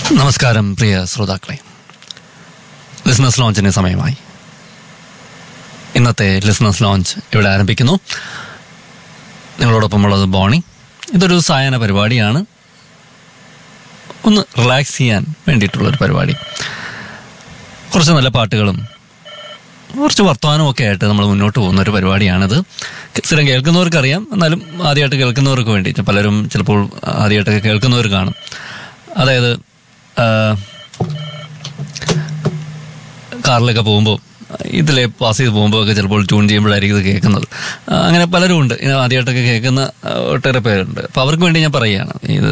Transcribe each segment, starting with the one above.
നമസ്കാരം പ്രിയ ശ്രോതാക്കളെ ലിസ്ണസ് ലോഞ്ചിന് സമയമായി ഇന്നത്തെ ലിസ്ണസ് ലോഞ്ച് ഇവിടെ ആരംഭിക്കുന്നു നിങ്ങളോടൊപ്പമുള്ളത് ബോണി ഇതൊരു സായന പരിപാടിയാണ് ഒന്ന് റിലാക്സ് ചെയ്യാൻ വേണ്ടിയിട്ടുള്ളൊരു പരിപാടി കുറച്ച് നല്ല പാട്ടുകളും കുറച്ച് വർത്തമാനവും ഒക്കെ ആയിട്ട് നമ്മൾ മുന്നോട്ട് പോകുന്ന ഒരു പരിപാടിയാണിത് സ്ഥിരം കേൾക്കുന്നവർക്കറിയാം എന്നാലും ആദ്യമായിട്ട് കേൾക്കുന്നവർക്ക് വേണ്ടിയിട്ട് പലരും ചിലപ്പോൾ ആദ്യമായിട്ടൊക്കെ കേൾക്കുന്നവർ കാണും അതായത് ആ, കാറിലൊക്കെ പോകുമ്പോൾ ഇതിലെ പാസ് ചെയ്ത് പോകുമ്പോൾ ഒക്കെ ചിലപ്പോൾ ട്യൂൺ ചെയ്യുമ്പോഴായിരിക്കും ഇത് കേൾക്കുന്നത് ആ, അങ്ങനെ പലരും ഉണ്ട് ഇത് ആദ്യമായിട്ടൊക്കെ കേൾക്കുന്ന ആ, ഒട്ടേറെ പേരുണ്ട് അപ്പോൾ അവർക്ക് വേണ്ടി ഞാൻ പറയുകയാണ് ഇത്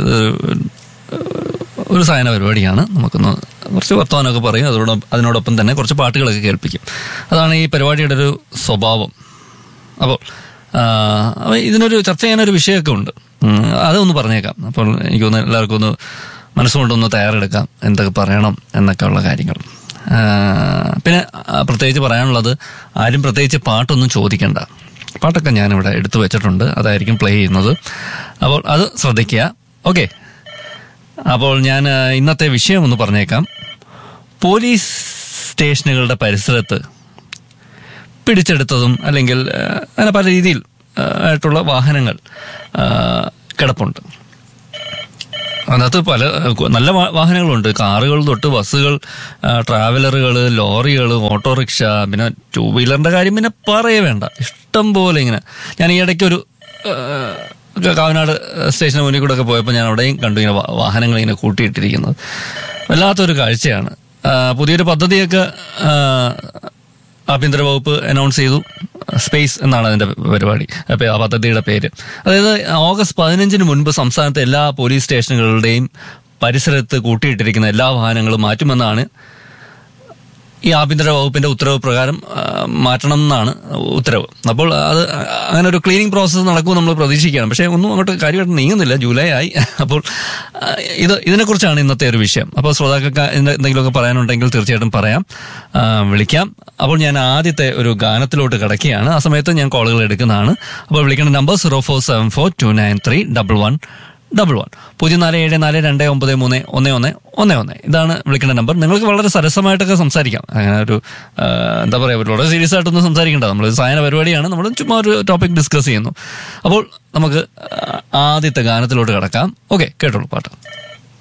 ഒരു സായന പരിപാടിയാണ് നമുക്കൊന്ന് കുറച്ച് വർത്തമാനമൊക്കെ പറയും അതോടൊപ്പം അതിനോടൊപ്പം തന്നെ കുറച്ച് പാട്ടുകളൊക്കെ കേൾപ്പിക്കും അതാണ് ഈ പരിപാടിയുടെ ഒരു സ്വഭാവം അപ്പോൾ ആ, അപ്പോൾ ഇതിനൊരു ചർച്ച ചെയ്യാനൊരു വിഷയമൊക്കെ ഉണ്ട് ഉം, അതൊന്ന് പറഞ്ഞേക്കാം അപ്പോൾ എനിക്ക് തോന്നുന്നു എല്ലാവർക്കും ഒന്ന് മനസ്സുകൊണ്ടൊന്ന് തയ്യാറെടുക്കാം എന്തൊക്കെ പറയണം എന്നൊക്കെ ഉള്ള കാര്യങ്ങൾ ആ, പിന്നെ ആ, പ്രത്യേകിച്ച് പറയാനുള്ളത് ആരും പ്രത്യേകിച്ച് പാട്ടൊന്നും ചോദിക്കണ്ട പാട്ടൊക്കെ ഞാനിവിടെ എടുത്തു വെച്ചിട്ടുണ്ട് അതായിരിക്കും പ്ലേ ചെയ്യുന്നത് അപ്പോൾ അത് ശ്രദ്ധിക്കുക ഓക്കെ അപ്പോൾ ഞാൻ ആ, ഇന്നത്തെ വിഷയം ഒന്ന് പറഞ്ഞേക്കാം പോലീസ് സ്റ്റേഷനുകളുടെ പരിസരത്ത് പിടിച്ചെടുത്തതും അല്ലെങ്കിൽ ആ, അങ്ങനെ പല രീതിയിൽ ആ, ആയിട്ടുള്ള വാഹനങ്ങൾ ആ, കിടപ്പുണ്ട് അതിനകത്ത് പല നല്ല വാ- വാഹനങ്ങളുണ്ട് കാറുകൾ തൊട്ട് ബസ്സുകൾ ട്രാവലറുകൾ ലോറികൾ ഓട്ടോറിക്ഷ പിന്നെ ടൂ വീലറിന്റെ കാര്യം പിന്നെ പറയേ വേണ്ട ഇഷ്ടം പോലെ ഇങ്ങനെ ഞാൻ ഈ ഇടയ്ക്ക് ഒരു കാവനാട് സ്റ്റേഷന് മുന്നിൽ കൂടെ ഒക്കെ പോയപ്പോൾ ഞാൻ അവിടെയും കണ്ടു ഇങ്ങനെ വാ- വാഹനങ്ങൾ ഇങ്ങനെ കൂട്ടിയിട്ടിരിക്കുന്നത് വല്ലാത്തൊരു കാഴ്ചയാണ് ആ, പുതിയൊരു പദ്ധതിയൊക്കെ ആ, ആഭ്യന്തര വകുപ്പ് അനൗൺസ് ചെയ്തു സ്പേസ് എന്നാണ് അതിന്റെ പരിപാടി അപ്പൊ ആ പദ്ധതിയുടെ പേര് അതായത് ഓഗസ്റ്റ് പതിനഞ്ചിന് മുൻപ് സംസ്ഥാനത്തെ എല്ലാ പോലീസ് സ്റ്റേഷനുകളുടെയും പരിസരത്ത് കൂട്ടിയിട്ടിരിക്കുന്ന എല്ലാ വാഹനങ്ങളും മാറ്റുമെന്നാണ് ഈ ആഭ്യന്തര വകുപ്പിന്റെ ഉത്തരവ് പ്രകാരം ആ, മാറ്റണം എന്നാണ് ഉത്തരവ് അപ്പോൾ അത് അങ്ങനെ ഒരു ക്ലീനിങ് പ്രോസസ്സ് നടക്കും നമ്മൾ പ്രതീക്ഷിക്കുകയാണ് പക്ഷേ ഒന്നും അങ്ങോട്ട് കാര്യമായിട്ട് നീങ്ങുന്നില്ല ജൂലൈ ആയി അപ്പോൾ ആ, ഇത് ഇതിനെക്കുറിച്ചാണ് ഇന്നത്തെ ഒരു വിഷയം അപ്പോൾ ശ്രോതാക്കൾക്ക് ഇതിന്റെ എന്തെങ്കിലുമൊക്കെ പറയാനുണ്ടെങ്കിൽ തീർച്ചയായിട്ടും പറയാം ആ, വിളിക്കാം അപ്പോൾ ഞാൻ ആദ്യത്തെ ഒരു ഗാനത്തിലോട്ട് കിടക്കുകയാണ് ആ സമയത്ത് ഞാൻ കോളുകൾ എടുക്കുന്നതാണ് അപ്പോൾ വിളിക്കേണ്ട number zero four seven four two nine three double one double one പൂജ്യം നാല് ഏഴ് നാല് രണ്ട് ഒമ്പത് മൂന്ന് ഒന്ന് ഒന്ന് ഒന്ന് ഒന്ന് ഇതാണ് വിളിക്കേണ്ട നമ്പർ നിങ്ങൾക്ക് വളരെ സരസമായിട്ടൊക്കെ സംസാരിക്കാം അങ്ങനെ ഒരു ആ, എന്താ പറയുക വളരെ സീരിയസ് ആയിട്ടൊന്നും സംസാരിക്കേണ്ട നമ്മൾ സായന പരിപാടിയാണ് നമ്മൾ ചുമ്മാ ഒരു ടോപ്പിക് ഡിസ്കസ് ചെയ്യുന്നു അപ്പോൾ നമുക്ക് ആ, ആദ്യത്തെ ഗാനത്തിലോട്ട് കിടക്കാം ഓക്കെ കേട്ടോളൂ പാട്ട്